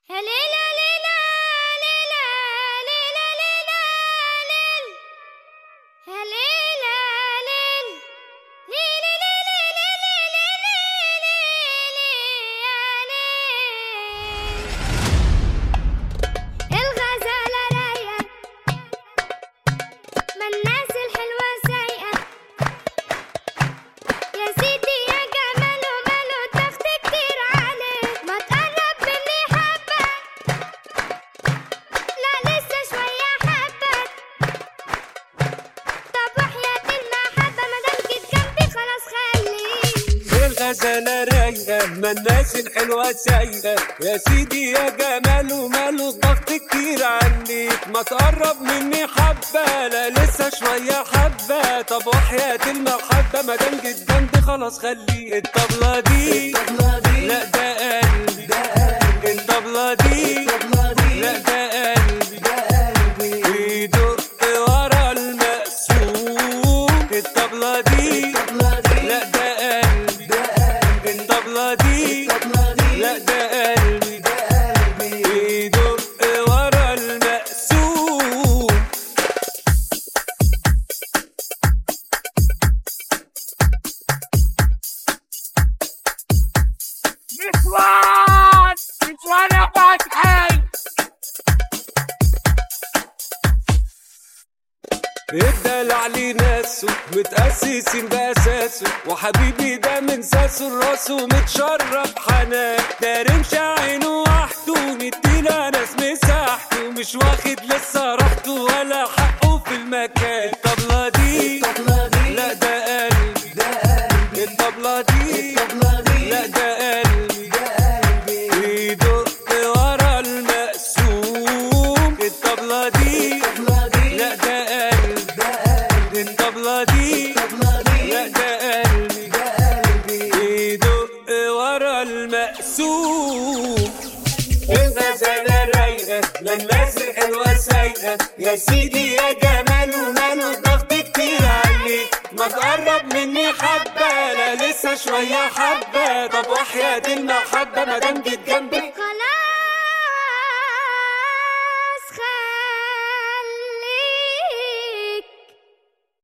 هليلة ليلة ليلة ليلة ليلة ليل هليلة ليل ليلة ليلة ليلة ليلة الغزالة رايقة ما الناس الحلوة سايقة يا سيدي يا جماله ماله ضغط كتير عليك ما تقرب مني حبة لا لسه شوية حبة طب وحياة المحبة مادام جيت جنبي خلاص خليك الغزالة رايقة ما الناس الحلوة سايقة يا سيدي يا جمال وماله الضغط كتير عنيك ما تقرب مني حبة لا لسه شوية حبة طب وحياة المحبة ما دام جيت جنبي خلاص خليك الطبلة دي لا ده قلبي الطبلة دي لا ده قلبي بيدق ورا المقسوم الطبلة دي لا ده قلبي الطبلة دي لا ده قلبي بيدق ورا المقسوم نسوان نسوان يا فتحي الدلع لي ناسه متأسسين بأساسه وحبيبي ده من ساسه راسه متشرب حنان ده رمش عينه وحده مدينا ناس مساحته مش واخد لسه راحته ولا حقه في المكان الطبلة دي لا ده قلبي الطبلة دي لا ده قلبي بيدق ورا المقسوم الطبلة دي لا ده قلبي الطبلة دي لا ده قلبي بيدق ورا المقسوم الغزالة رايقة لا الناس الحلوة سايقة يا سيدي يا جمال وماله ضغط كتير عليك ما تقرب مني حبة لا لسه شوية حبة طب وحياة المحبة مادام جيت جنبي خلاص